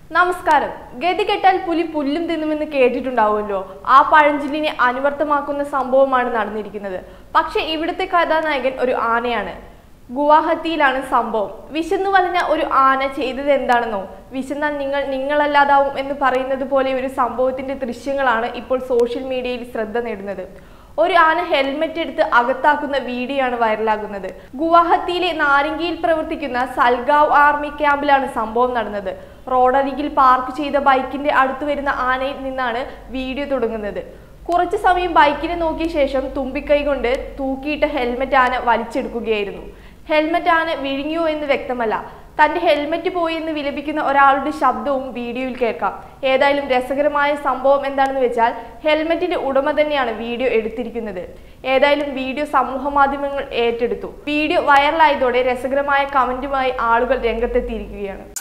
നമസ്കാരം ഗതി കെട്ടാൽ പുലി പുല്ലും തിന്നുമെന്ന് കേട്ടിട്ടുണ്ടാവുമല്ലോ ആ പഴഞ്ചൊല്ലിനെ അനുവർത്തമാക്കുന്ന സംഭവമാണ് നടന്നിരിക്കുന്നത് പക്ഷെ ഇവിടുത്തെ കഥാനായകൻ ഒരു ആനയാണ് ഗുവാഹത്തിയിലാണ് സംഭവം വിശന്നു വലഞ്ഞ ഒരു ആന ചെയ്തത് എന്താണെന്നോ വിശന്നാൽ നിങ്ങൾ നിങ്ങളല്ലാതാവും എന്ന് പറയുന്നത് പോലെ ഒരു സംഭവത്തിന്റെ ദൃശ്യങ്ങളാണ് ഇപ്പോൾ സോഷ്യൽ മീഡിയയിൽ ശ്രദ്ധ നേടുന്നത് ഒരു ആന ഹെൽമെറ്റ് എടുത്ത് അകത്താക്കുന്ന വീഡിയോ ആണ് വൈറലാകുന്നത് ഗുവാഹത്തിയിലെ നാരംഗിയിൽ പ്രവർത്തിക്കുന്ന സൽഗാവ് ആർമി ക്യാമ്പിലാണ് സംഭവം നടന്നത് റോഡരികിൽ പാർക്ക് ചെയ്ത ബൈക്കിന്റെ അടുത്ത് വരുന്ന ആനയിൽ നിന്നാണ് വീഡിയോ തുടങ്ങുന്നത് കുറച്ചു സമയം ബൈക്കിനെ നോക്കിയ ശേഷം തുമ്പിക്കൈ കൊണ്ട് തൂക്കിയിട്ട ഹെൽമെറ്റ് ആന വലിച്ചെടുക്കുകയായിരുന്നു ഹെൽമെറ്റ് ആന വിഴുങ്ങിയോ എന്ന് വ്യക്തമല്ല തന്റെ ഹെൽമെറ്റ് പോയി എന്ന് വിലപിക്കുന്ന ഒരാളുടെ ശബ്ദവും വീഡിയോയിൽ കേൾക്കാം ഏതായാലും രസകരമായ സംഭവം എന്താണെന്ന് വെച്ചാൽ ഹെൽമെറ്റിന്റെ ഉടമ തന്നെയാണ് വീഡിയോ എടുത്തിരിക്കുന്നത് ഏതായാലും വീഡിയോ സമൂഹ മാധ്യമങ്ങൾ ഏറ്റെടുത്തു വീഡിയോ വൈറലായതോടെ രസകരമായ കമന്റുമായി ആളുകൾ രംഗത്തെത്തിയിരിക്കുകയാണ്